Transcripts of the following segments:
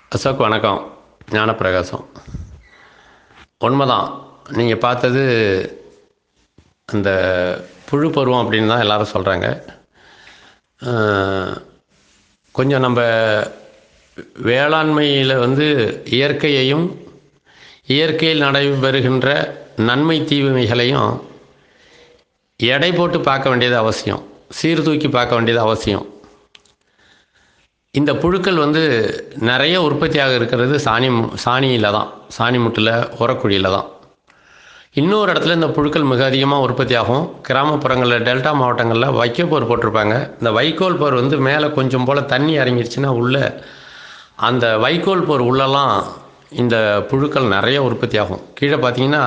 அசோக் வணக்கம் ஞானப்பிரகாசம் உண்மைதான் நீங்கள் பார்த்தது அந்த புழு பருவம் அப்படின்னு தான் எல்லாரும் சொல்கிறாங்க கொஞ்சம் நம்ம வேளாண்மையில் வந்து இயற்கையையும் இயற்கையில் நடைபெறுகின்ற நன்மை தீமைகளையும் எடை போட்டு பார்க்க வேண்டியது அவசியம் சீர்தூக்கி பார்க்க வேண்டியது அவசியம் இந்த புழுக்கள் வந்து நிறைய உற்பத்தியாக இருக்கிறது சாணி சாணியில் தான் சாணி முட்டில் உரக்குழியில் தான் இன்னொரு இடத்துல இந்த புழுக்கள் மிக அதிகமாக உற்பத்தி ஆகும் கிராமப்புறங்களில் டெல்டா மாவட்டங்களில் வைக்கோல் போட்டிருப்பாங்க இந்த வைக்கோல் போர் வந்து மேலே கொஞ்சம் போல் தண்ணி இறங்கிருச்சுன்னா உள்ளே அந்த வைக்கோல் போர் உள்ளெல்லாம் இந்த புழுக்கள் நிறைய உற்பத்தி ஆகும் கீழே பார்த்தீங்கன்னா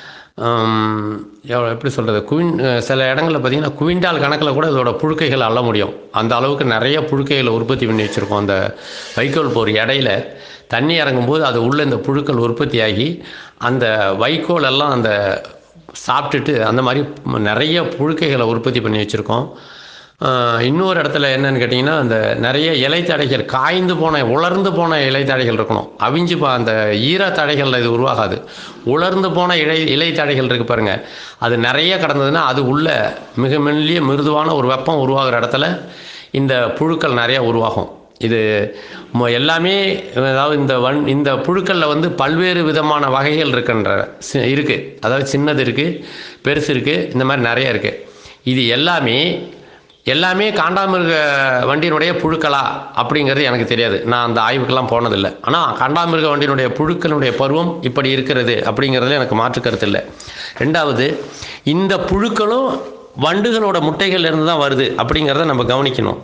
எவ்வளோ எப்படி சொல்கிறது குவின் சில இடங்களில் பார்த்தீங்கன்னா குவிண்டால் கணக்கில் கூட இதோட புழுக்கைகள் அள்ள முடியும் அந்த அளவுக்கு நிறைய புழுக்கைகளை உற்பத்தி பண்ணி வச்சுருக்கோம் அந்த வைக்கோல் போர் இடையில தண்ணி இறங்கும்போது அது உள்ளே இந்த புழுக்கள் உற்பத்தியாகி அந்த வைக்கோல் எல்லாம் அந்த சாப்பிட்டுட்டு அந்த மாதிரி நிறைய புழுக்கைகளை உற்பத்தி பண்ணி வச்சுருக்கோம் இன்னொரு இடத்துல என்னன்னு கேட்டிங்கன்னா அந்த நிறைய இலைத்தடைகள் காய்ந்து போன உலர்ந்து போன இலைத்தடைகள் இருக்கணும் அவிஞ்சு பா அந்த ஈரத்தடைகளில் இது உருவாகாது உலர்ந்து போன இலை இலைத்தடைகள் இருக்குது பாருங்கள் அது நிறைய கடந்ததுன்னா அது உள்ள மிக மெல்லிய மிருதுவான ஒரு வெப்பம் உருவாகிற இடத்துல இந்த புழுக்கள் நிறைய உருவாகும் இது எல்லாமே அதாவது இந்த வன் இந்த புழுக்களில் வந்து பல்வேறு விதமான வகைகள் இருக்கின்ற இருக்குது அதாவது சின்னது இருக்குது பெருசு இருக்குது இந்த மாதிரி நிறைய இருக்குது இது எல்லாமே எல்லாமே காண்டாமிருக வண்டியினுடைய புழுக்களா அப்படிங்கிறது எனக்கு தெரியாது நான் அந்த ஆய்வுக்கெல்லாம் போனதில்லை ஆனால் காண்டாமிருக வண்டியினுடைய புழுக்களுடைய பருவம் இப்படி இருக்கிறது அப்படிங்கிறதுல எனக்கு மாற்று கருத்து இல்லை ரெண்டாவது இந்த புழுக்களும் வண்டுகளோட முட்டைகள்லேருந்து தான் வருது அப்படிங்கிறத நம்ம கவனிக்கணும்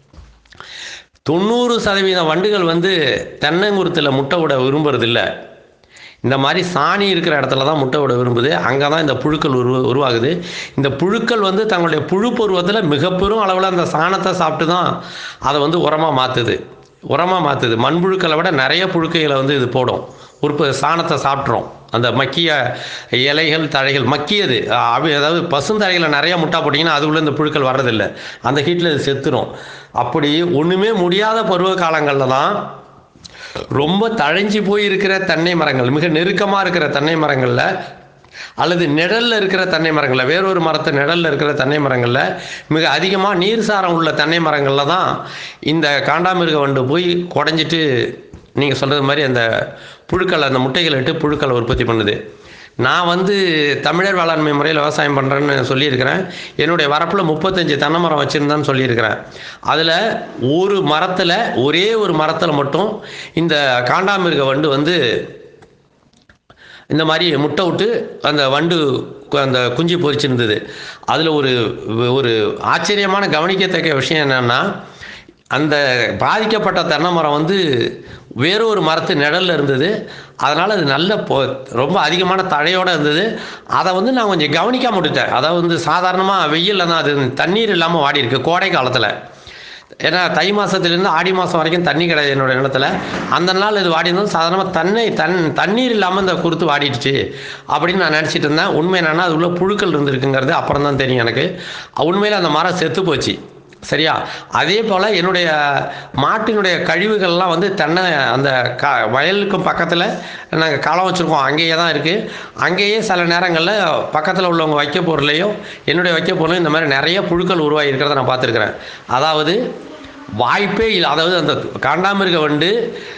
தொண்ணூறு சதவீத வண்டுகள் வந்து தென்னங்குருத்தில் முட்டை விட விரும்புறதில்லை இந்த மாதிரி சாணி இருக்கிற இடத்துல தான் முட்டை விட விரும்புது அங்கே தான் இந்த புழுக்கள் உருவ உருவாகுது இந்த புழுக்கள் வந்து தங்களுடைய புழு பருவத்தில் மிக பெரும் அளவில் அந்த சாணத்தை சாப்பிட்டு தான் அதை வந்து உரமாக மாற்றுது உரமாக மாற்றுது மண்புழுக்களை விட நிறைய புழுக்கைகளை வந்து இது போடும் உற்ப சாணத்தை சாப்பிட்றோம் அந்த மக்கிய இலைகள் தழைகள் மக்கியது அதாவது பசுந்தழைகளை நிறைய முட்டா போட்டிங்கன்னா அது உள்ள இந்த புழுக்கள் வர்றதில்லை அந்த ஹீட்டில் இது செத்துரும் அப்படி ஒன்றுமே முடியாத பருவ காலங்களில் தான் ரொம்ப தழைஞ்சி போய் இருக்கிற தென்னை மரங்கள் மிக நெருக்கமாக இருக்கிற தென்னை மரங்களில் அல்லது நிழலில் இருக்கிற தென்னை மரங்களில் வேறொரு மரத்து நிழலில் இருக்கிற தென்னை மரங்களில் மிக அதிகமாக நீர் சாரம் உள்ள தென்னை மரங்களில் தான் இந்த காண்டாமிருக வண்டு போய் குடஞ்சிட்டு நீங்கள் சொல்கிறது மாதிரி அந்த புழுக்கள் அந்த முட்டைகளை இட்டு புழுக்களை உற்பத்தி பண்ணுது நான் வந்து தமிழர் வேளாண்மை முறையில் விவசாயம் பண்ணுறேன்னு சொல்லியிருக்கிறேன் என்னுடைய வரப்பில் முப்பத்தஞ்சு தென்னை மரம் வச்சுருந்தான்னு சொல்லியிருக்கிறேன் அதில் ஒரு மரத்தில் ஒரே ஒரு மரத்தில் மட்டும் இந்த காண்டாமிருக வண்டு வந்து இந்த மாதிரி முட்டை விட்டு அந்த வண்டு அந்த குஞ்சு பொறிச்சிருந்தது அதில் ஒரு ஒரு ஆச்சரியமான கவனிக்கத்தக்க விஷயம் என்னென்னா அந்த பாதிக்கப்பட்ட தென்னை மரம் வந்து வேறொரு மரத்து நிழலில் இருந்தது அதனால் அது நல்ல பொ ரொம்ப அதிகமான தழையோடு இருந்தது அதை வந்து நான் கொஞ்சம் கவனிக்காம விட்டுட்டேன் அதாவது வந்து சாதாரணமாக வெயிலில் தான் அது தண்ணீர் இல்லாமல் வாடி இருக்கு கோடை காலத்தில் ஏன்னா தை மாதத்துலேருந்து ஆடி மாதம் வரைக்கும் தண்ணி கிடையாது என்னோடய நிலத்தில் அந்த நாள் இது வாடி இருந்தது சாதாரணமாக தண்ணி தன் தண்ணீர் இல்லாமல் இந்த குருத்து வாடிடுச்சு அப்படின்னு நான் நினச்சிட்டு இருந்தேன் உண்மை என்னென்னா அது உள்ள புழுக்கள் இருந்திருக்குங்கிறது அப்புறம் தான் தெரியும் எனக்கு உண்மையில் அந்த மரம் செத்து போச்சு சரியா அதே போல் என்னுடைய மாட்டினுடைய கழிவுகள்லாம் வந்து தென்னை அந்த க வயலுக்கும் பக்கத்தில் நாங்கள் களம் வச்சுருக்கோம் அங்கேயே தான் இருக்குது அங்கேயே சில நேரங்களில் பக்கத்தில் உள்ளவங்க வைக்க பொருளையும் என்னுடைய வைக்க பொருளையும் இந்த மாதிரி நிறைய புழுக்கள் உருவாகி இருக்கிறத நான் பார்த்துருக்குறேன் அதாவது வாய்ப்பே இல்லை அதாவது அந்த காண்டாமிருக வண்டு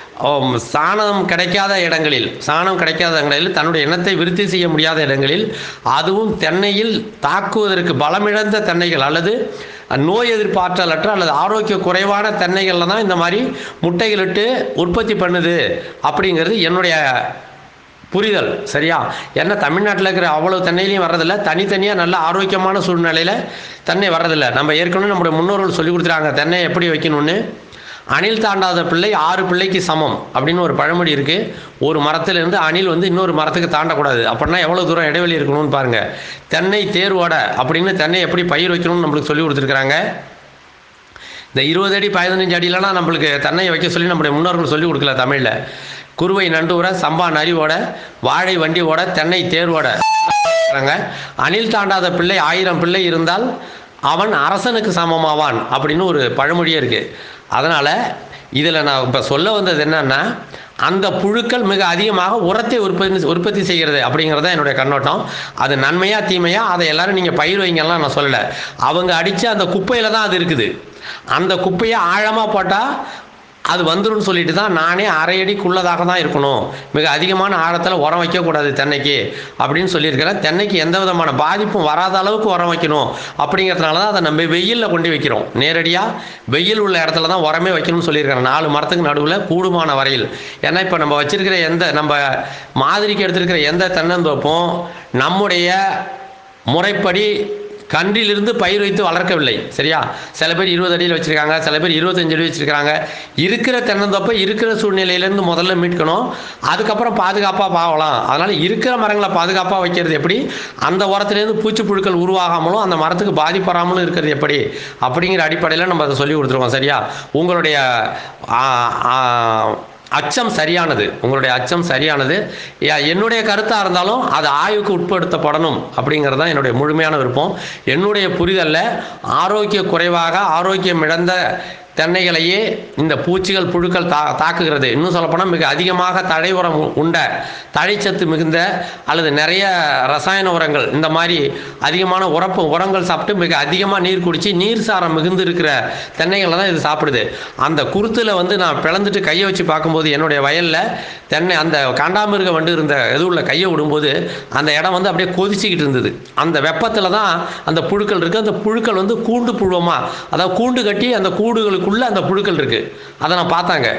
சாணம் கிடைக்காத இடங்களில் சாணம் கிடைக்காத இடங்களில் தன்னுடைய எண்ணத்தை விருத்தி செய்ய முடியாத இடங்களில் அதுவும் தென்னையில் தாக்குவதற்கு பலமிழந்த தென்னைகள் அல்லது நோய் எதிர்ப்பாற்றலற்ற அல்லது ஆரோக்கிய குறைவான தென்னைகளில் தான் இந்த மாதிரி முட்டைகளிட்டு உற்பத்தி பண்ணுது அப்படிங்கிறது என்னுடைய புரிதல் சரியா ஏன்னா தமிழ்நாட்டில் இருக்கிற அவ்வளோ தென்னையிலையும் வர்றதில்ல தனித்தனியாக நல்ல ஆரோக்கியமான சூழ்நிலையில் தென்னை வர்றதில்லை நம்ம ஏற்கனவே நம்முடைய முன்னோர்கள் சொல்லி கொடுத்துருக்காங்க தென்னை எப்படி வைக்கணும்னு அணில் தாண்டாத பிள்ளை ஆறு பிள்ளைக்கு சமம் அப்படின்னு ஒரு பழமொழி இருக்குது ஒரு மரத்திலிருந்து அணில் வந்து இன்னொரு மரத்துக்கு தாண்டக்கூடாது அப்படின்னா எவ்வளோ தூரம் இடைவெளி இருக்கணும்னு பாருங்கள் தென்னை தேர்வோட அப்படின்னு தென்னை எப்படி பயிர் வைக்கணும்னு நம்மளுக்கு சொல்லி கொடுத்துருக்குறாங்க இந்த இருபது அடி பதினஞ்சு அடியிலலாம் நம்மளுக்கு தென்னையை வைக்க சொல்லி நம்முடைய முன்னோர்கள் சொல்லி கொடுக்கல தமிழில் குருவை நண்டூர சம்பா நரிவோட வாழை வண்டியோட தென்னை தேர்வோட அணில் தாண்டாத பிள்ளை ஆயிரம் பிள்ளை இருந்தால் அவன் அரசனுக்கு சமமாவான் அப்படின்னு ஒரு பழமொழியே இருக்குது அதனால் இதில் நான் இப்போ சொல்ல வந்தது என்னன்னா அந்த புழுக்கள் மிக அதிகமாக உரத்தை உற்பத்தி உற்பத்தி செய்கிறது அப்படிங்கிறது தான் என்னுடைய கண்ணோட்டம் அது நன்மையா தீமையா அதை எல்லாரும் நீங்கள் பயிர் வைங்கலாம் நான் சொல்லலை அவங்க அடித்த அந்த குப்பையில் தான் அது இருக்குது அந்த குப்பையை ஆழமாக போட்டால் அது வந்துரும்னு சொல்லிட்டு தான் நானே அரை அடிக்குள்ளதாக தான் இருக்கணும் மிக அதிகமான ஆழத்தில் உரம் வைக்கக்கூடாது தென்னைக்கு அப்படின்னு சொல்லியிருக்கிறேன் தென்னைக்கு எந்த விதமான பாதிப்பும் வராத அளவுக்கு உரம் வைக்கணும் அப்படிங்கிறதுனால தான் அதை நம்ம வெயிலில் கொண்டு வைக்கிறோம் நேரடியாக வெயில் உள்ள இடத்துல தான் உரமே வைக்கணும்னு சொல்லியிருக்கிறேன் நாலு மரத்துக்கு நடுவில் கூடுமான வரையில் ஏன்னா இப்போ நம்ம வச்சிருக்கிற எந்த நம்ம மாதிரிக்கு எடுத்திருக்கிற எந்த தென்னந்தோப்பும் நம்முடைய முறைப்படி கன்றிலிருந்து பயிர் வைத்து வளர்க்கவில்லை சரியா சில பேர் இருபது அடியில் வச்சிருக்காங்க சில பேர் இருபத்தஞ்சு அடி வச்சிருக்காங்க இருக்கிற தென்னந்தோப்பை இருக்கிற சூழ்நிலையிலேருந்து முதல்ல மீட்கணும் அதுக்கப்புறம் பாதுகாப்பாக பாவலாம் அதனால் இருக்கிற மரங்களை பாதுகாப்பாக வைக்கிறது எப்படி அந்த உரத்துலேருந்து பூச்சி புழுக்கள் உருவாகாமலும் அந்த மரத்துக்கு பாதிப்பு வராமலும் இருக்கிறது எப்படி அப்படிங்கிற அடிப்படையில் நம்ம அதை சொல்லி கொடுத்துருக்கோம் சரியா உங்களுடைய ஆ, ஆ, அச்சம் சரியானது உங்களுடைய அச்சம் சரியானது யா- என்னுடைய கருத்தாக இருந்தாலும் அது ஆய்வுக்கு உட்படுத்தப்படணும் அப்படிங்கிறது தான் என்னுடைய முழுமையான விருப்பம் என்னுடைய புரிதலில் ஆரோக்கிய குறைவாக ஆரோக்கியம் இழந்த தென்னைகளையே இந்த பூச்சிகள் புழுக்கள் தா தாக்குகிறது இன்னும் சொல்லப்போனால் மிக அதிகமாக தழை உரம் உண்ட தழைச்சத்து மிகுந்த அல்லது நிறைய ரசாயன உரங்கள் இந்த மாதிரி அதிகமான உரப்பு உரங்கள் சாப்பிட்டு மிக அதிகமாக நீர் குடித்து நீர் சாரம் மிகுந்து இருக்கிற தென்னைகளை தான் இது சாப்பிடுது அந்த குருத்தில் வந்து நான் பிளந்துட்டு கையை வச்சு பார்க்கும்போது என்னுடைய வயலில் தென்னை அந்த காண்டாமிருக வண்டு இருந்த எதுவுள்ள கையை விடும்போது அந்த இடம் வந்து அப்படியே கொதிச்சுக்கிட்டு இருந்தது அந்த வெப்பத்தில் தான் அந்த புழுக்கள் இருக்குது அந்த புழுக்கள் வந்து கூண்டு புழுவமாக அதாவது கூண்டு கட்டி அந்த கூடுகளுக்குள்ளே அந்த புழுக்கள் இருக்குது அதை நான் பார்த்தாங்க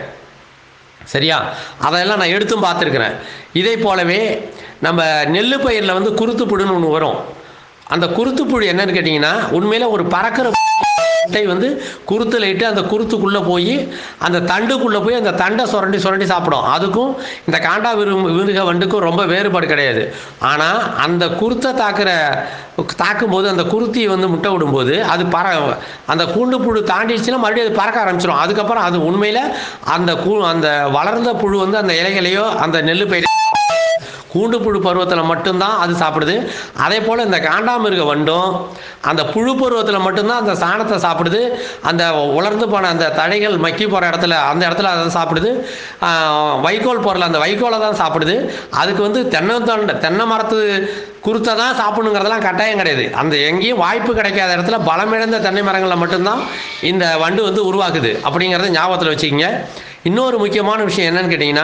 சரியா அதெல்லாம் நான் எடுத்தும் பார்த்துருக்குறேன் இதே போலவே நம்ம நெல்லு பயிரில் வந்து குருத்துப்புழுன்னு ஒன்று வரும் அந்த குருத்துப்புழு என்னன்னு கேட்டிங்கன்னா உண்மையில் ஒரு பறக்கிற முட்டை வந்து குருத்தில் இட்டு அந்த குருத்துக்குள்ளே போய் அந்த தண்டுக்குள்ளே போய் அந்த தண்டை சுரண்டி சுரண்டி சாப்பிடும் அதுக்கும் இந்த காண்டா விரு விருக வண்டுக்கும் ரொம்ப வேறுபாடு கிடையாது ஆனால் அந்த குருத்தை தாக்குற தாக்கும்போது அந்த குருத்தி வந்து முட்டை விடும்போது அது பற அந்த கூண்டு புழு தாண்டிடுச்சுன்னா மறுபடியும் அது பறக்க ஆரம்பிச்சிடும் அதுக்கப்புறம் அது உண்மையில் அந்த கூ அந்த வளர்ந்த புழு வந்து அந்த இலைகளையோ அந்த நெல்லு பயிர் கூண்டு புழு பருவத்தில் மட்டும்தான் அது சாப்பிடுது அதே போல் இந்த காண்டாமிருக வண்டும் அந்த புழு பருவத்தில் மட்டும்தான் அந்த சாணத்தை சாப்பிடுது அந்த உலர்ந்து போன அந்த தழைகள் மக்கி போகிற இடத்துல அந்த இடத்துல அதை சாப்பிடுது ஆஹ், வைக்கோல் பொருள் அந்த வைக்கோலை தான் சாப்பிடுது அதுக்கு வந்து தென்னை தண்டை தென்னை மரத்து குருத்தை தான் சாப்பிடணுங்கிறதெல்லாம் கட்டாயம் கிடையாது அந்த எங்கேயும் வாய்ப்பு கிடைக்காத இடத்துல பலமிழந்த தென்னை மரங்களில் மட்டும்தான் இந்த வண்டு வந்து உருவாக்குது அப்படிங்கிறத ஞாபகத்தில் வச்சுக்கிங்க இன்னொரு முக்கியமான விஷயம் என்னன்னு கேட்டிங்கன்னா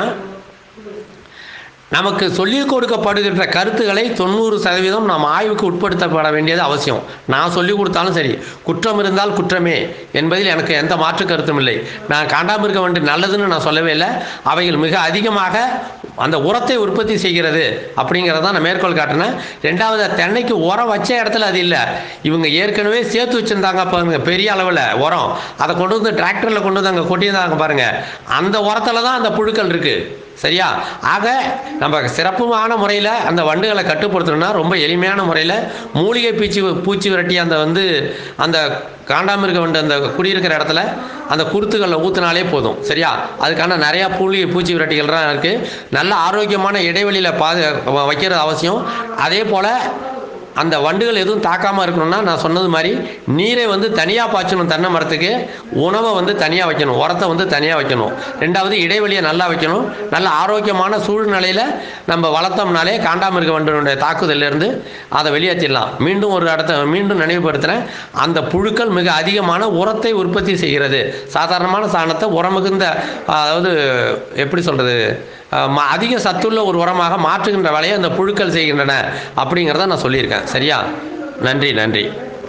நமக்கு சொல்லிக் கொடுக்கப்படுகின்ற கருத்துக்களை தொண்ணூறு சதவீதம் நாம் ஆய்வுக்கு உட்படுத்தப்பட வேண்டியது அவசியம் நான் சொல்லிக் கொடுத்தாலும் சரி குற்றம் இருந்தால் குற்றமே என்பதில் எனக்கு எந்த மாற்று கருத்தும் இல்லை நான் காண்டாமிருக வண்டு நல்லதுன்னு நான் சொல்லவே இல்லை அவைகள் மிக அதிகமாக அந்த உரத்தை உற்பத்தி செய்கிறது அப்படிங்கிறத நான் மேற்கோள் காட்டினேன் ரெண்டாவது தென்னைக்கு உரம் வச்ச இடத்துல அது இல்லை இவங்க ஏற்கனவே சேர்த்து வச்சுருந்தாங்க பாருங்க பெரிய அளவில் உரம் அதை கொண்டு வந்து டிராக்டரில் கொண்டு வந்து அங்கே கொட்டியிருந்தாங்க பாருங்க அந்த உரத்தில் தான் அந்த புழுக்கள் இருக்குது சரியா ஆக நம்ம சிறப்புமான முறையில் அந்த வண்டுகளை கட்டுப்படுத்தணும்னா ரொம்ப எளிமையான முறையில் மூலிகை பூச்சி பூச்சி விரட்டி அந்த வந்து அந்த காண்டாமிருக வண்டு அந்த குடியிருக்கிற இடத்துல அந்த குருத்துகளில் ஊற்றினாலே போதும் சரியா அதுக்கான நிறையா மூலிகை பூச்சி விரட்டிகள்லாம் இருக்குது நல்ல ஆரோக்கியமான இடைவெளியில் பாது வ- வைக்கிறது அவசியம் அதே போல் அந்த வண்டுகள் எதுவும் தாக்காமல் இருக்கணும்னா நான் சொன்னது மாதிரி நீரை வந்து தனியாக பாய்ச்சணும் தென்னை மரத்துக்கு உணவை வந்து தனியாக வைக்கணும் உரத்தை வந்து தனியாக வைக்கணும் ரெண்டாவது இடைவெளியை நல்லா வைக்கணும் நல்ல ஆரோக்கியமான சூழ்நிலையில் நம்ம வளர்த்தோம்னாலே காண்டாமிருக வண்டினுடைய தாக்குதலிருந்து அதை வெளியேற்றிடலாம் மீண்டும் ஒரு இடத்த மீண்டும் நினைவுபடுத்துகிறேன் அந்த புழுக்கள் மிக அதிகமான உரத்தை உற்பத்தி செய்கிறது சாதாரணமான சாணத்தை உரமிகுந்த அதாவது எப்படி சொல்கிறது அதிக சத்துள்ள ஒரு உரமாக மாற்றுகின்ற வேலையை அந்த புழுக்கள் செய்கின்றன அப்படிங்கிறத நான் சொல்லியிருக்கேன் சரியா நன்றி நன்றி